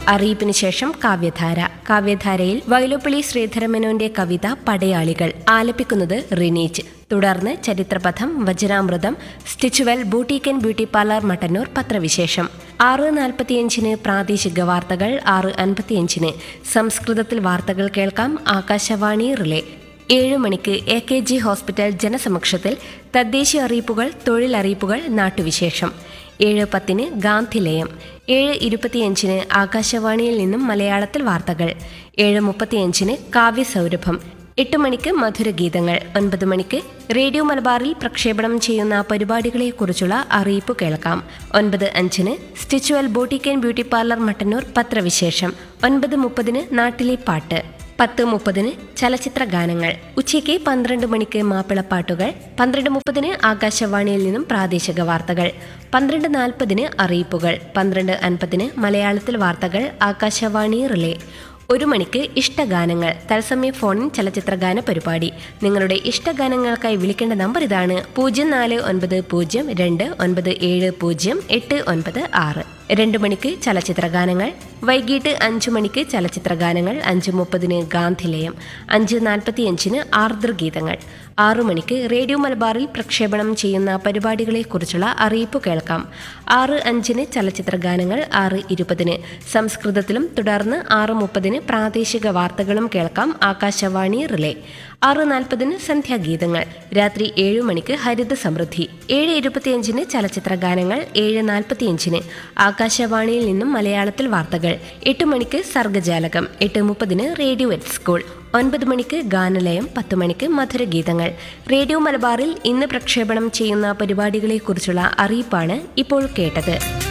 അറിയിപ്പിന് ശേഷം കാവ്യധാര കാവ്യധാരയിൽ വൈലോപ്പിളി ശ്രീധരമേനോന്റെ കവിത പടയാളികൾ ആലപിക്കുന്നത് റിനീച്ച് തുടർന്ന് ചരിത്രപഥം വജ്രാമൃതം Stitchwell boutique and beauty parlour Mattannur പത്രവിശേഷം ആറ് നാൽപ്പത്തിയഞ്ചിന് പ്രാദേശിക വാർത്തകൾ ആറ് അൻപത്തിയഞ്ചിന് സംസ്കൃതത്തിൽ വാർത്തകൾ കേൾക്കാം ആകാശവാണി റിലേ ഏഴ് മണിക്ക് എ കെ ജി ഹോസ്പിറ്റൽ ജനസമക്ഷത്തിൽ തദ്ദേശീയ അറിയിപ്പുകൾ തൊഴിലറിയിപ്പുകൾ നാട്ടുവിശേഷം ഏഴ് പത്തിന് ഗാന്ധിലയം ഏഴ് ഇരുപത്തിയഞ്ചിന് ആകാശവാണിയിൽ നിന്നും മലയാളത്തിൽ വാർത്തകൾ ഏഴ് മുപ്പത്തിയഞ്ചിന് കാവ്യസൗരഭം എട്ട് മണിക്ക് മധുരഗീതങ്ങൾ ഒൻപത് മണിക്ക് റേഡിയോ മലബാറിൽ പ്രക്ഷേപണം ചെയ്യുന്ന പരിപാടികളെക്കുറിച്ചുള്ള അറിയിപ്പ് കേൾക്കാം ഒൻപത് അഞ്ചിന് സ്റ്റിച്ചുവൽ ബോട്ടിക്കൻ ബ്യൂട്ടി പാർലർ മട്ടന്നൂർ പത്രവിശേഷം ഒൻപത് മുപ്പതിന് നാട്ടിലെ പാട്ട് പത്ത് മുപ്പതിന് ചലച്ചിത്ര ഗാനങ്ങൾ ഉച്ചയ്ക്ക് പന്ത്രണ്ട് മണിക്ക് മാപ്പിളപ്പാട്ടുകൾ പന്ത്രണ്ട് മുപ്പതിന് ആകാശവാണിയിൽ നിന്നും പ്രാദേശിക വാർത്തകൾ പന്ത്രണ്ട് നാൽപ്പതിന് അറിയിപ്പുകൾ പന്ത്രണ്ട് അൻപതിന് മലയാളത്തിൽ വാർത്തകൾ ആകാശവാണി റിലേ ഒരു മണിക്ക് ഇഷ്ടഗാനങ്ങൾ തത്സമയ ഫോണിൻ ചലച്ചിത്ര ഗാന പരിപാടി നിങ്ങളുടെ ഇഷ്ടഗാനങ്ങൾക്കായി വിളിക്കേണ്ട നമ്പർ ഇതാണ് പൂജ്യം നാല് ഒൻപത് പൂജ്യം രണ്ട് ഒൻപത് ഏഴ് പൂജ്യം എട്ട് ഒൻപത് ആറ് രണ്ട് മണിക്ക് ചലച്ചിത്ര ഗാനങ്ങൾ വൈകിട്ട് അഞ്ചു മണിക്ക് ചലച്ചിത്ര ഗാനങ്ങൾ അഞ്ച് മുപ്പതിന് ഗാന്ധിലയം അഞ്ച് നാൽപ്പത്തിയഞ്ചിന് ആർദ്രഗീതങ്ങൾ ആറു മണിക്ക് റേഡിയോ മലബാറിൽ പ്രക്ഷേപണം ചെയ്യുന്ന പരിപാടികളെക്കുറിച്ചുള്ള അറിയിപ്പ് കേൾക്കാം ആറ് അഞ്ചിന് ചലച്ചിത്ര ഗാനങ്ങൾ ആറ് ഇരുപതിന് സംസ്കൃതത്തിലും തുടർന്ന് ആറ് മുപ്പതിന് പ്രാദേശിക വാർത്തകളും കേൾക്കാം ആകാശവാണി റിലേ ആറ് നാൽപ്പതിന് സന്ധ്യാഗീതങ്ങൾ രാത്രി ഏഴ് മണിക്ക് ഹരിത സമൃദ്ധി ഏഴ് ഇരുപത്തിയഞ്ചിന് ചലച്ചിത്ര ഗാനങ്ങൾ ഏഴ് നാൽപ്പത്തിയഞ്ചിന് ആകാശവാണിയിൽ നിന്നും മലയാളത്തിൽ വാർത്തകൾ എട്ട് മണിക്ക് സർഗജാലകം എട്ട് മുപ്പതിന് റേഡിയോ എറ്റ് സ്കൂൾ ഒൻപത് മണിക്ക് ഗാനലയം പത്ത് മണിക്ക് മധുരഗീതങ്ങൾ റേഡിയോ മലബാറിൽ ഇന്ന് പ്രക്ഷേപണം ചെയ്യുന്ന പരിപാടികളെക്കുറിച്ചുള്ള അറിയിപ്പാണ് ഇപ്പോൾ കേട്ടത്